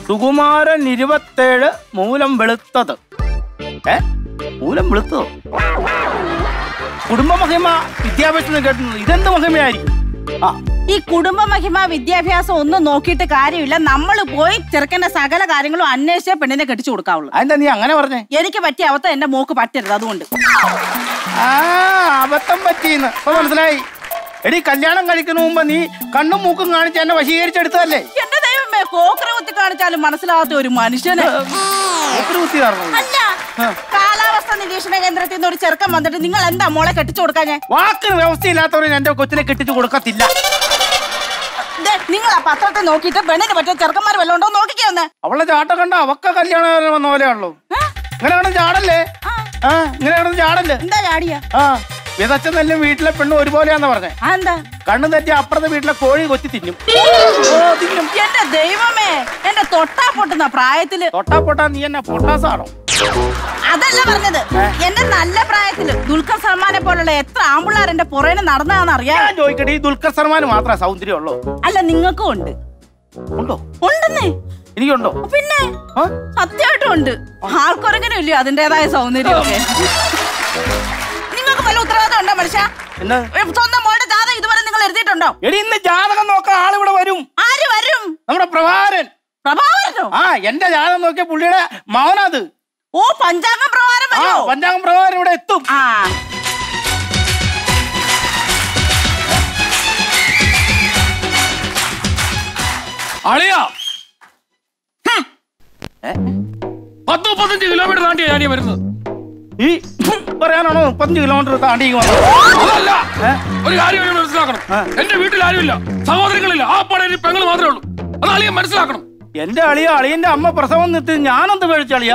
സുകുമാരൻ ഇരുപത്തേഴ് മൂലം വെളുത്തത് ഏ മൂലം വെളുത്തതോ കുടുംബ മഹിമ വിദ്യാഭ്യാസം കേട്ടുന്നത് ഇതെന്ത് മഹിമയായിരിക്കും ആ ഈ കുടുംബ മഹിമ വിദ്യാഭ്യാസം ഒന്നും നോക്കിയിട്ട് കാര്യമില്ല നമ്മൾ പോയി ചെറുക്കന്റെ സകല കാര്യങ്ങളും അന്വേഷിച്ച പെണ്ണിനെ കെട്ടിച്ചു കൊടുക്കാവുള്ളൂ അതെന്താ നീ അങ്ങനെ പറഞ്ഞേ എനിക്ക് പറ്റിയ അവസ്ഥ എന്റെ മോക്ക് പറ്റരുത് അതുകൊണ്ട് ആ അബദ്ധം പറ്റിയെന്ന് ഇപ്പൊ മനസ്സിലായി എടി കല്യാണം കഴിക്കുന്ന മുമ്പ് നീ കണ്ണും മൂക്കും കാണിച്ച് എന്നെ വശീകരിച്ചെടുത്തതല്ലേ എന്റെ ദൈവമേ കോക്കറ കുത്തി കാണിച്ചാലും മനസ്സിലാവാത്ത ഒരു മനുഷ്യന് ഒത്തിരി കുത്തി കാരണം അല്ല കാലാവസ്ഥ നിരീക്ഷണ കേന്ദ്രത്തിൽ നിന്ന് ഒരു ചെറുക്കൻ വന്നിട്ട് നിങ്ങൾ എന്താ മോളെ കെട്ടിച്ചു കൊടുക്കാൻ വാക്കിന് വ്യവസ്ഥയില്ലാത്തവരെ എന്റെ കൊച്ചിനെ കെട്ടിച്ചു കൊടുക്കത്തില്ല നിങ്ങൾ ആ പത്രത്തെ നോക്കിയിട്ട് പെണ്ണിന് പറ്റിയ ചെറുക്കന്മാർ വല്ലതും ഉണ്ടോ നോക്കിക്കേ ഒന്ന് അവളുടെ ചാട്ടം കണ്ട അവക്ക കല്യാണം വന്ന പോലെയാണല്ലോ ഇങ്ങനെ കിടന്ന് ചാടല്ലേ ആ ഇങ്ങനെ കിടന്ന് ചാടല്ലേ എന്താ ചാടിയ ആ വിതച്ച നെല്ലും വീട്ടിലെ പെണ്ണും ഒരുപോലെയാന്ന് പറഞ്ഞേ ആ എന്താ കണ്ണു തെറ്റി അപ്പുറത്തെ വീട്ടിലെ കോഴി കൊത്തി തിന്നും എന്റെ ദൈവമേ എന്റെ തൊട്ടാ പൊട്ടുന്ന പ്രായത്തില് തൊട്ടാ പൊട്ടാ നീ എന്നെ പൊട്ടാസാണോ അതല്ല പറഞ്ഞത് എന്റെ നല്ല പ്രായത്തില് ദുൽഖർ സൽമാനെ പോലുള്ള എത്ര ആമ്പിള്ളാർ എന്റെ പുറേനെ നടന്നതാന്ന് അറിയാം ഞാൻ ചോദിക്കട്ടെ ഈ ദുൽഖർ സൽമാന് മാത്രമേ സൗന്ദര്യം ഉള്ളൂ അല്ല നിങ്ങൾക്കും ഉണ്ട് ഉണ്ടോ ഉണ്ടെന്നേ എനിക്കുണ്ടോ പിന്നെ സത്യമായിട്ടും ഉണ്ട് ആൾക്കൊരങ്ങനെ ഇല്ലയോ അതിന്റേതായ സൗന്ദര്യമൊക്കെ നിങ്ങൾക്ക് വല്ല ഉത്തരവാദിത്തം ഉണ്ടോ മനുഷ്യ എന്നാ ഏ, സ്വന്തം മോളുടെ ജാതകം ഇതുവരെ നിങ്ങൾ എഴുതിയിട്ടുണ്ടോ എടി ഇന്ന് ജാതകം നോക്കാൻ ആളിവിടെ വരും ആര് വരും നമ്മുടെ പ്രഭാകരൻ പ്രഭാകരനോ ആ എന്റെ ജാതകം നോക്കിയ പുള്ളിയുടെ മകനത് ഓ പഞ്ചാംഗം പ്രകാരം ആ വരുമോ പഞ്ചാംഗം പ്രഭാകരൻ ഇവിടെ എത്തും ആ അളിയാ പത്ത് മുപ്പത്തഞ്ച് കിലോമീറ്റർ താണ്ടിയാ ഞാനീ വരുന്നത് ഈ പറയാനാണോ മുപ്പത്തഞ്ച് കിലോമീറ്റർ താണ്ടി വന്നത് അതല്ല ഒരു കാര്യം അളിയൻ മനസ്സിലാക്കണം എന്റെ വീട്ടിൽ ആരുമില്ല സഹോദരങ്ങളില്ല ആ പടം ഒരു പെങ്ങൾ മാത്രമേ ഉള്ളൂ അത് അളിയൻ മനസ്സിലാക്കണം എന്റെ അളിയ അളിയന്റെ അമ്മ പ്രസവം നിർത്തി ഞാനെന്ത് മേടിച്ചളിയ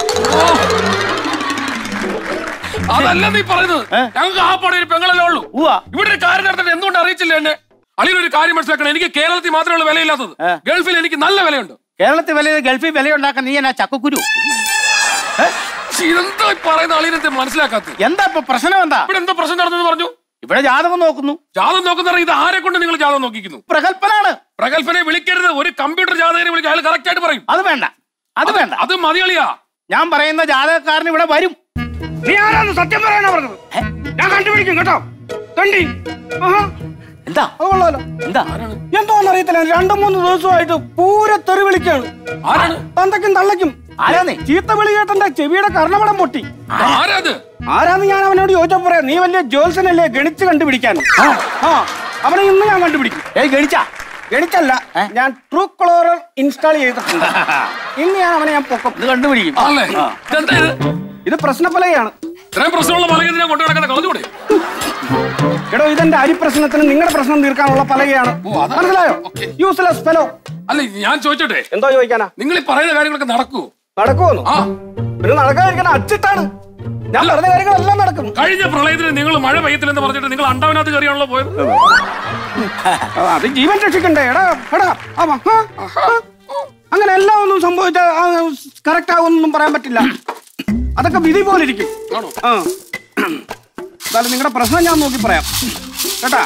അതല്ല നീ പറയുന്നത് ഞങ്ങൾക്ക് ആ പടം ഒരു പെങ്ങളല്ലേ ഉള്ളൂ ഇവിടെ ഒരു കാര്യം നടത്തിട്ട് എന്തുകൊണ്ട് അറിയിച്ചില്ല എന്നെ അളിയൻ ഒരു കാര്യം മനസ്സിലാക്കണം എനിക്ക് കേരളത്തിൽ മാത്രമേ ഉള്ളൂ വിലയില്ലാത്തത് ഗൾഫിൽ എനിക്ക് നല്ല വിലയുണ്ട് കേരളത്തിൽ വില ഗൾഫിൽ വിലയുണ്ടാക്കാൻ നീ എന്നാ ചക്കക്കുരു ശ്ശി, ഇതെന്താ ഈ പറയുന്ന അളിയനത്തെ മനസ്സിലാക്കാത്തത് എന്താ ഇപ്പൊ പ്രശ്നം എന്താ ഇവിടെ എന്താ പ്രശ്നം നടന്നെന്ന് പറഞ്ഞു ഇവിടെ ജാതകം നോക്കുന്നു ജാതകം നോക്കുന്ന ഇത് ആരെ കൊണ്ട് നിങ്ങൾ ജാതകം നോക്കിക്കുന്നു പ്രഗത്ഭനാണ് പ്രഗത്ഭനെ വിളിക്കരുത് ഒരു കമ്പ്യൂട്ടർ ജാതകനെ വിളിക്കുക അയാൾ കറക്റ്റ് ആയിട്ട് പറയും അത് വേണ്ട അത് വേണ്ട അത് മതിയളിയാ ഞാൻ പറയുന്ന ജാതകക്കാരൻ ഇവിടെ വരും നീ ആരാന്ന് സത്യം പറയാനാ പറഞ്ഞത് ഞാൻ കണ്ടുപിടിക്കും കേട്ടോ കണ്ടി എന്താ അത് കൊള്ളാലോ എന്താ എന്തോന്ന് അറിയത്തില്ല രണ്ടു മൂന്ന് ദിവസമായിട്ട് പൂര തെറി വിളിക്കാണ് ആരാണ് തന്തയ്ക്കും തള്ളയ്ക്കും ആരാന്നേ ചീത്ത വിളി കേട്ടെന്റെ ചെവിയുടെ കർണവടം പൊട്ടി ആരാത് ആരാന്ന് ഞാൻ അവനോട് ചോദിച്ചപ്പോ പറയാം നീ വലിയ ജോത്സനല്ലേ ഗണിച്ച് കണ്ടുപിടിക്കാൻ ആ അവനെ ഇന്ന് ഞാൻ കണ്ടുപിടിക്കും ഏയ് ഗണിച്ചാ ഗണിച്ചല്ല ഞാൻ ട്രൂ ക്ലോറർ ഇൻസ്റ്റാൾ ചെയ്തിട്ടുണ്ട് ഇന്ന് ഞാൻ അവനെ ഞാൻ പൊക്കും ഇത് കണ്ടുപിടിക്കും ആണല്ലേ ഇതെന്താ ഇത് ഇത് പ്രശ്നപ്പലകയാണ് ഇത്രയും പ്രശ്നമുള്ള പലകയിൽ ഞാൻ കൊണ്ടു നടക്കുന്ന കളഞ്ഞൂടെ എടോ ഇതെന്റെ അരി പ്രശ്നത്തിന് നിങ്ങളുടെ പ്രശ്നം തീർക്കാനുള്ള പലകയാണ് മനസ്സിലായോ യൂസ്ലെസ് ഫെലോ അല്ല ഞാൻ ചോദിച്ചോട്ടെ എന്തോ ചോദിക്കാനാ നിങ്ങൾ ഈ പറയുന്ന കാര്യങ്ങളൊക്കെ നടക്കുവോ നടക്കുമെന്നോ പിന്നെ നടക്കാതിരിക്കാൻ അച്ചിട്ടാണ് ഞാൻ പറഞ്ഞ കാര്യങ്ങളെല്ലാം നടക്കും കഴിഞ്ഞ പ്രളയത്തിന് നിങ്ങൾ മഴ പെയ്യത്തില്ലെന്ന് പറഞ്ഞിട്ട് നിങ്ങൾ അണ്ടവനകത്ത് കയറിയാണല്ലോ പോയത് ആ, അത് ജീവൻ രക്ഷിക്കണ്ടേ എടാ എടാ ആവാ, ആ, ആ. അങ്ങനെ എല്ലാം ഒന്നും സംഭവിച്ച കറക്റ്റ് ആവുമെന്നൊന്നും പറയാൻ പറ്റില്ല അതൊക്കെ വിധി പോലെ ഇരിക്കും ആ എന്തായാലും നിങ്ങളുടെ പ്രശ്നം ഞാൻ നോക്കി പറയാം കേട്ടാ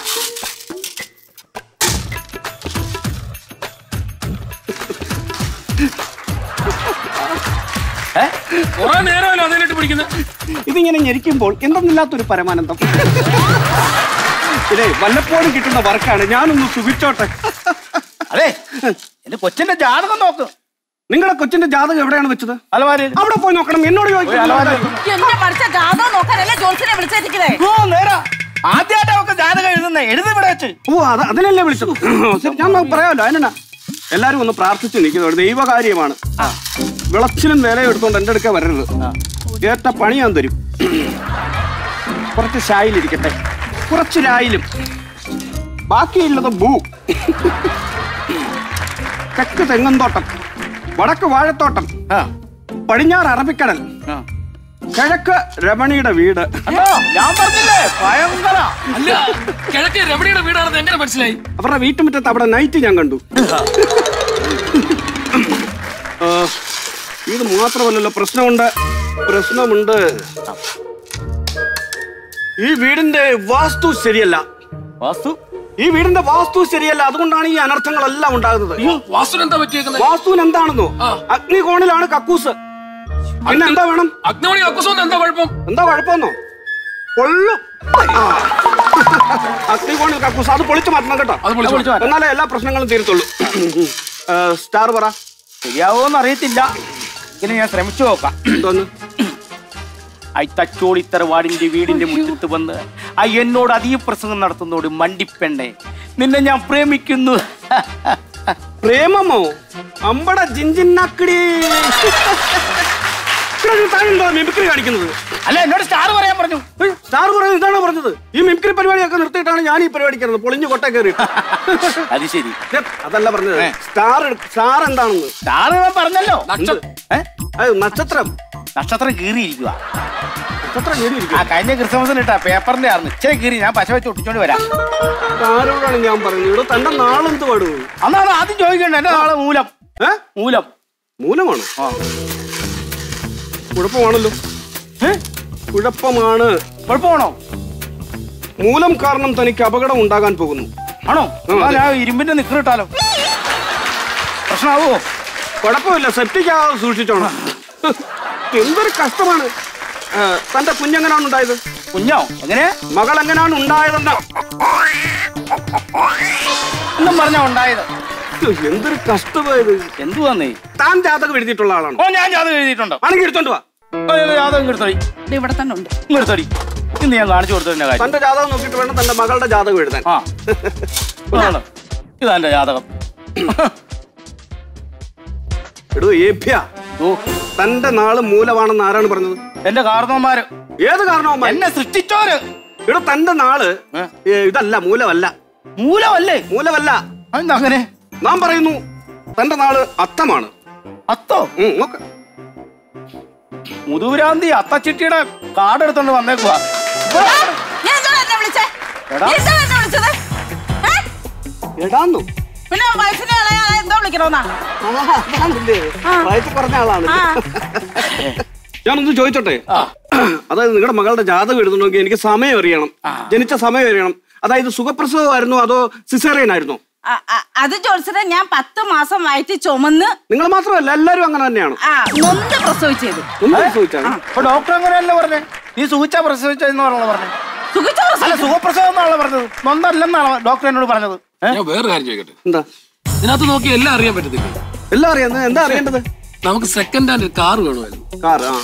കുറെ നേരമല്ലോ അതിലിട്ട് പിടിക്കുന്നത് ഇതിങ്ങനെ ഞെരിക്കുമ്പോൾ എന്തെന്നില്ലാത്തൊരു പരമാനന്ദം ഇതേ വല്ലപ്പോഴും കിട്ടുന്ന വർക്കാണ് ഞാനൊന്ന് സുഖിച്ചോട്ടെ അതെ എന്റെ കൊച്ചിന്റെ ജാതകം നോക്ക് നിങ്ങളുടെ കൊച്ചിന്റെ ജാതകം എവിടെയാണ് വെച്ചത് അലമാരയിൽ അവിടെ പോയി നോക്കണം എന്നോട് ചോദിക്കും എന്റെ പഠിച്ച ജാതകം നോക്കാനല്ലേ ജോത്സിനെ വിളിച്ചേച്ചിരിക്കുന്നേ ഓ നേരാ ആദ്യമായിട്ട് അവർക്ക് ജാതകം എഴുതുന്നേ എഴുതി ഇവിടെ വെച്ച് ഓ അത് അതിനല്ലേ വിളിച്ചത് ശരി, ഞാൻ നോക്കി പറയാമല്ലോ അതിനാ എല്ലാരും ഒന്ന് പ്രാർത്ഥിച്ച് നിൽക്കുന്നത് ദൈവകാര്യമാണ് വിളച്ചിലും വേല എടുത്തോണ്ട് എന്റെ അടുക്ക വരരുത് ഏറ്റ പണി ഞാൻ തരും കുറച്ച് ശായിലിരിക്കട്ടെ കുറച്ച് രായിലും ബാക്കിയുള്ളത് ഭൂ തെക്ക് തെങ്ങന്തോട്ടം വടക്ക് വാഴത്തോട്ടം പടിഞ്ഞാറ് അറബിക്കടൽ കിഴക്ക് രമണിയുടെ വീട് ഞാൻ പറഞ്ഞില്ലേ ഭയങ്കര അല്ല കിഴക്ക് രമണിയുടെ വീടാണെന്ന് എങ്ങനെ മനസ്സിലായി അവരുടെ വീട്ടുമുറ്റത്ത് അവിടെ നൈറ്റ് ഞാൻ കണ്ടു ആ, ഇത് മാത്രമല്ലല്ലോ പ്രശ്നമുണ്ട് പ്രശ്നമുണ്ട് ഈ വീടിന്റെ വാസ്തു ശരിയല്ല വാസ്തു ഈ വീടിന്റെ വാസ്തു ശരിയല്ല അതുകൊണ്ടാണ് ഈ അനർത്ഥങ്ങളെല്ലാം ഉണ്ടാകുന്നത് വാസുൻ എന്താ പറ്റിയേക്കുന്നത് വാസ്തുവിന് എന്താണെന്നോ അഗ്നികോണിലാണ് കക്കൂസ് പിന്നെ എന്താ വേണം അഗ്നിമണി കക്കുസോന്ന് എന്താ കുഴപ്പം എന്താ കുഴപ്പമെന്നോ കൊള്ളും ആ. അഗ്നികോണിൽ കക്കൂസ് അത് പൊളിച്ചു മാറ്റണം കേട്ടോ അത് പൊളിച്ചു മാറ്റണം. എന്നാലേ എല്ലാ പ്രശ്നങ്ങളും തീരത്തുള്ളൂ ഏ, സ്റ്റാർ പറ ശരിയാവോന്ന് അറിയത്തില്ല ഇങ്ങനെ ഞാൻ ശ്രമിച്ചു നോക്കാം എന്തോന്ന് ഐ തച്ചോളി തറവാടിന്റെ വീടിന്റെ മുറ്റത്ത് വന്ന് ആ എന്നോട് അധിക പ്രസംഗം നടത്തുന്നോട് മണ്ടിപ്പെണ്ണെ നിന്നെ ഞാൻ പ്രേമിക്കുന്നു പ്രേമമോ അമ്പട ജിഞ്ചിന്നാക്കിടി താഴെന്തോ മിമിക്രി കാണിക്കുന്നത് അല്ല എന്നോട് സ്റ്റാർ പറയാൻ പറഞ്ഞു ഏയ്, സ്റ്റാർ പറയുന്നത് ഇതാണോ പറഞ്ഞത് ഈ മിമിക്രി പരിപാടിയൊക്കെ നിർത്തിയിട്ടാണ് ഞാൻ ഈ പരിപാടി കയറുന്നത് പൊളിഞ്ഞു കൊട്ട കയറി അത് ശരി അതല്ല പറഞ്ഞത് സ്റ്റാർ സ്റ്റാർ എന്താണെന്ന് സ്റ്റാർ ഞാൻ പറഞ്ഞല്ലോ നക്ഷ- ഏ? അത് നക്ഷത്രം നക്ഷത്രം കീറിയിരിക്കുക നക്ഷത്രം കയറിയിരിക്കും ആ കഴിഞ്ഞ ക്രിസ്മസിന് ഇട്ടാ പേപ്പറിന്റെ ആർന്ന് ഇച്ചിരി കീറി ഞാൻ പശ വെച്ച് ഒട്ടിച്ചോണ്ട് വരാം ആരോടാണ് ഞാൻ പറയുന്നത് ഇവിടെ തന്റെ നാളെന്ത് പാടൂ അന്നാണ് ആദ്യം ചോദിക്കണ്ടേ എന്റെ നാളെ മൂലം ഏ മൂലം മൂലമാണ് ആ കുഴപ്പമാണല്ലോ ഏ? കുഴപ്പമാണ് കുഴപ്പമാണോ മൂലം കാരണം തനിക്ക് അപകടം ഉണ്ടാകാൻ പോകുന്നു ആണോ ഉം, എന്നാ അതെ. ഞാൻ ഇരുമ്പിന്റെ നിക്കറിട്ടാലോ പ്രശ്നമാവോ കുഴപ്പമില്ല സെപ്റ്റിക് ആവാതെ സൂക്ഷിച്ചോണം എന്തൊരു കഷ്ടമാണ് ഏ, തന്റെ കുഞ്ഞെങ്ങനെയാണ് ഉണ്ടായത് കുഞ്ഞോ എങ്ങനെ മകൾ എങ്ങനെയാണ് ഉണ്ടായതെന്ന് എന്നും പറഞ്ഞാ ഉണ്ടായത് എന്തൊരു കഷ്ടമായത് എന്തുവാന്നേ താൻ ജാതകം എഴുതിയിട്ടുള്ള ആളാണോ ഓ ഞാൻ ജാതകം എഴുതിയിട്ടുണ്ടോ ആണെങ്കിൽ എടുത്തോണ്ട് വാ ഓ, ഇത് ജാതകം ഇങ്ങെടുത്തടി ഇത് ഇവിടെ തന്നെ ഉണ്ട് ഇങ്ങെടുത്തടി ഇന്ന് ഞാൻ കാണിച്ചു കൊടുത്തതിന്റെ കാര്യം തന്റെ ജാതകം നോക്കിയിട്ട് വേണം തന്റെ മകളുടെ ജാതകം എഴുതാൻ ആ ഇതാണ്. ഇതാ എന്റെ ജാതകം എടോ ഏഭ്യ ഓ തന്റെ നാള് മൂലമാണെന്ന് ആരാണ് പറഞ്ഞത് എന്റെ കാരണവന്മാര് ഏത് കാരണവും എന്നെ സൃഷ്ടിച്ചോര് എടോ തന്റെ നാള് ഏ? ഏ, ഇതല്ല മൂലമല്ല മൂലമല്ലേ മൂലമല്ല അതെന്താ അങ്ങനെ നാം പറയുന്നു തന്റെ നാള് അത്തമാണ് അത്തോ ഉം, നോക്ക് മുതുകുരാന്തി അത്തച്ചിട്ടിയുടെ കാർഡ് എടുത്തോണ്ട് വന്നേക്കുവാ ഞാൻ എന്താ എന്നെ വിളിച്ചേ എടാ. നീ എന്താ എന്നെ വിളിച്ചത് ഏ? എടാന്നു പിന്നെ വയസ്സിനെ ഇളയ ആളെ എന്തോ വിളിക്കണമെന്നാ ആ, അതാണല്ലേ വയറ്റിൽ പറഞ്ഞ ആളാണ് ആ. ഞാനൊന്ന് ചോദിച്ചോട്ടെ അതായത് നിങ്ങളുടെ മകളുടെ ജാതകം എഴുതണമെങ്കിൽ എനിക്ക് സമയം അറിയണം ജനിച്ച സമയം അറിയണം അതായത് സുഖപ്രസവമായിരുന്നോ അതോ സിസേറിയൻ ആയിരുന്നോ ആ, ആ, അത് ജോത്സരെ ഞാൻ പത്ത് മാസം വയറ്റി ചുമന്ന് നിങ്ങൾ മാത്രമല്ല എല്ലാവരും അങ്ങനെ തന്നെയാണ് ആ നൊന്ത് പ്രസവിച്ചത് ഒന്ന് ചോദിച്ചാണ് അപ്പൊ ഡോക്ടർ അങ്ങനെയല്ലേ പറഞ്ഞേ നീ സുഖിച്ച പ്രസവിച്ചെന്ന് പറഞ്ഞല്ലോ പറഞ്ഞേ സുഖിച്ച അല്ല പ്രസവിച്ചു സുഖപ്രസവം എന്നാണല്ലോ പറഞ്ഞത് നൊന്നല്ലെന്നാണ് ഡോക്ടർ എന്നോട് പറഞ്ഞത് ഏ? ഞാൻ വേറെ കാര്യം ചോദിക്കട്ടെ എന്താ ഇതിനകത്ത് നോക്കി എല്ലാം അറിയാൻ പറ്റത്തില്ല എല്ലാം അറിയാം എന്താ അറിയേണ്ടത് നമുക്ക് സെക്കൻഡ് ഹാൻഡ് കാർ വേണമായിരുന്നു കാർ ആ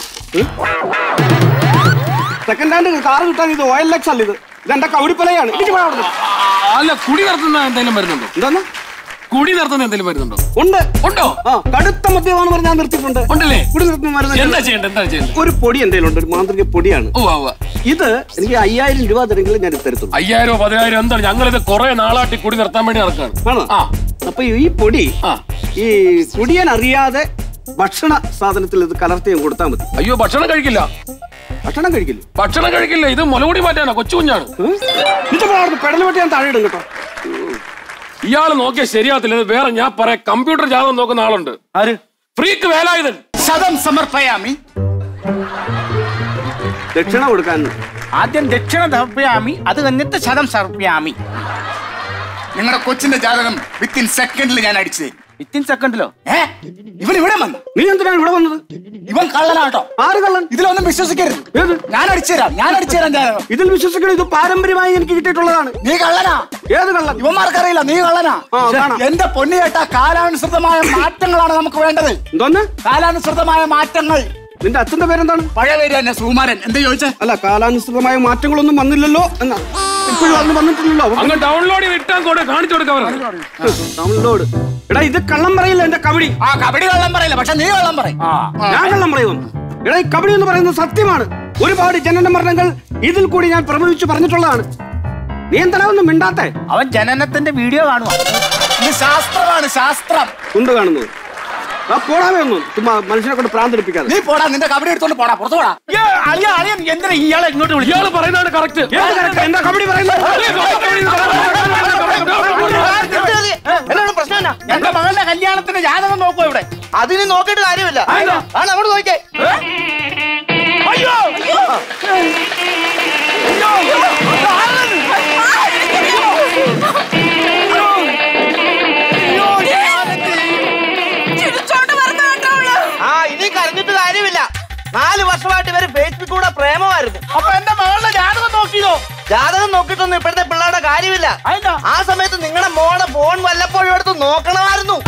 സെക്കൻഡ് ഹാൻഡ് കാർ കിട്ടാൻ ഇത് ഓയിൽ ലെക്സ് അല്ല ഇത് ഇതെന്റെ കൗടിപ്പലയാണ് എനിക്ക് പോയാ അവിടുന്ന്. ആ, അല്ല കുടി നടത്തുന്ന എന്തെങ്കിലും വരുന്നുണ്ടോ എന്താന്ന് കുടി നടത്തുന്ന എന്തെങ്കിലും വരുന്നുണ്ടോ ഉണ്ട് ഉണ്ടോ ആ കടുത്ത മദ്യമാണ് പറഞ്ഞ് ഞാൻ നിർത്തിയിട്ടുണ്ട് ഉണ്ടല്ലേ കുടി നിർത്തുന്ന മരുന്ന് എന്താ ചെയ്യണ്ടേ എന്താ ചെയ്യണ്ടേ ഒരു പൊടി എന്തെങ്കിലും ഉണ്ട് ഒരു മാന്ത്രിക പൊടിയാണ് ഓ ആവുക ഇത് എനിക്ക് അയ്യായിരം രൂപ തരെങ്കിലും ഞാൻ തരത്തുള്ളൂ അയ്യായിരോ പതിനായിരം എന്താണ് ഞങ്ങളിത് കുറെ നാളായിട്ട് കുടി നിർത്താൻ വേണ്ടി നടക്കാണ് ആണോ ആ അപ്പൊ ഈ പൊടി ആ ഈ കുടിയൻ അറിയാതെ ഭക്ഷണ സാധനത്തിൽ ഇത് കലർത്തി ഞാൻ കൊടുത്താൽ മതി അയ്യോ ഭക്ഷണം കഴിക്കില്ല ഭക്ഷണം കഴിക്കില്ല ഭക്ഷണം കഴിക്കില്ല ഇത് മുലകുടി മാറ്റാനാ കൊച്ചു കുഞ്ഞാണ് പെടൽ വെട്ടി ഞാൻ താഴെ ഇടും കേട്ടോ ഇയാള് നോക്കിയാൽ ശരിയാകത്തില്ല ഇത് വേറെ ഞാൻ പറയാം കമ്പ്യൂട്ടർ ജാതകം നോക്കുന്ന ആളുണ്ട് ആര് ഫ്രീക്ക് വേലായുധൻ ശതം സമർപ്പയാമി ദക്ഷിണ കൊടുക്കാൻ ആദ്യം ദക്ഷിണ സമർപ്പയാമി അത് കഴിഞ്ഞിട്ട് ശതം സമർപ്പയാമി നിങ്ങളുടെ കൊച്ചിന്റെ ജാതകം വിത്തിൻ സെക്കൻഡിൽ ഞാൻ അടിച്ചു തരും വിത്തിൻ സെക്കൻഡിലോ ഏ ഇവൻ ഇവിടെ വന്നു നീ എന്തിനാണ് ഇവിടെ വന്നത് ഇവൻ കള്ളനാട്ടോ ആര് കള്ളൻ ഇതിലൊന്നും വിശ്വസിക്കരുത് ഏത് ഞാൻ അടിച്ചു തരാം ഞാൻ അടിച്ചു തരാം ജാതകം ഇതിൽ വിശ്വസിക്കണം ഇത് പാരമ്പര്യമായി എനിക്ക് കിട്ടിയിട്ടുള്ളതാണ് നീ കള്ളനാ ഏത് കള്ളൻ ഇവന്മാർക്കറിയില്ല നീ കള്ളനാ ആ, കാണാം. എന്റെ പൊന്നി ചേട്ടാ കാലാനുസൃതമായ മാറ്റങ്ങളാണ് നമുക്ക് വേണ്ടത് എന്തോന്ന് കാലാനുസൃതമായ മാറ്റങ്ങൾ നിന്റെ അച്ഛന്റെ പേരെന്താണ് പഴയ പേര് തന്നെ സുകുമാരൻ എന്താ ചോദിച്ചേ അല്ല കാലാനുസൃതമായ മാറ്റങ്ങളൊന്നും വന്നില്ലല്ലോ എന്നാ ഇപ്പോഴും അന്ന് വന്നിട്ടില്ലല്ലോ അപ്പൊ അങ്ങ് ഡൗൺലോഡ് ചെയ്ത് ഇട്ടാൻ കൂടെ കാണിച്ചു കൊടുക്കാൻ ഡൗൺലോഡ് എടാ ഇത് കള്ളം പറയില്ല എന്റെ കബഡി ആ കബഡി കള്ളം പറയില്ല പക്ഷെ നീ കള്ളം പറയും ഞാൻ കള്ളം പറയുന്നു എടാ ഈ കബഡി എന്ന് പറയുന്നത് സത്യമാണ് ഒരുപാട് ജനന മരണങ്ങൾ ഇതിൽ കൂടി ഞാൻ പ്രഭവിച്ചു പറഞ്ഞിട്ടുള്ളതാണ് നീ എന്തിനാ ഒന്നും മിണ്ടാത്തെ അവൻ ജനനത്തിന്റെ വീഡിയോ കാണുക ഇത് ശാസ്ത്രമാണ് ശാസ്ത്രം ഉണ്ട് കാണുന്നത് ആ പോടാവേ ഒന്നും ചുമ്മാ മനുഷ്യനെ കൊണ്ട് പ്രാന്തിരിപ്പിക്കാതെ നീ പോടാ നിന്റെ കബഡി എടുത്തോണ്ട് പോടാ പുറത്തു പോടാ അളിയ അളിയൻ എന്തിനാ ഇയാളെ ഇങ്ങോട്ട് വിളിച്ചു ഇയാള് പറയുന്നതാണ് കറക്റ്റ് ഏത് കണക്കാ? എന്താ കബഡി പറയുന്നത് എന്താണ് പ്രശ്നം എന്നാ? എന്റെ മകളുടെ കല്യാണത്തിന്റെ ജാതകം നോക്കൂ ഇവിടെ അതിന് നോക്കിയിട്ട് കാര്യമില്ല അതെന്താ? ആ അങ്ങോട്ട് നോക്കിയേ അയ്യോ ആ, എനിക്ക് ജാതകം നോക്കിയിട്ടൊന്നും ഇപ്പോഴത്തെ പിള്ളേരുടെ കാര്യമില്ല അതെന്താ? ആ സമയത്ത് നിങ്ങളുടെ മോളെ ഫോൺ വല്ലപ്പോഴും എടുത്ത് നോക്കണമായിരുന്നു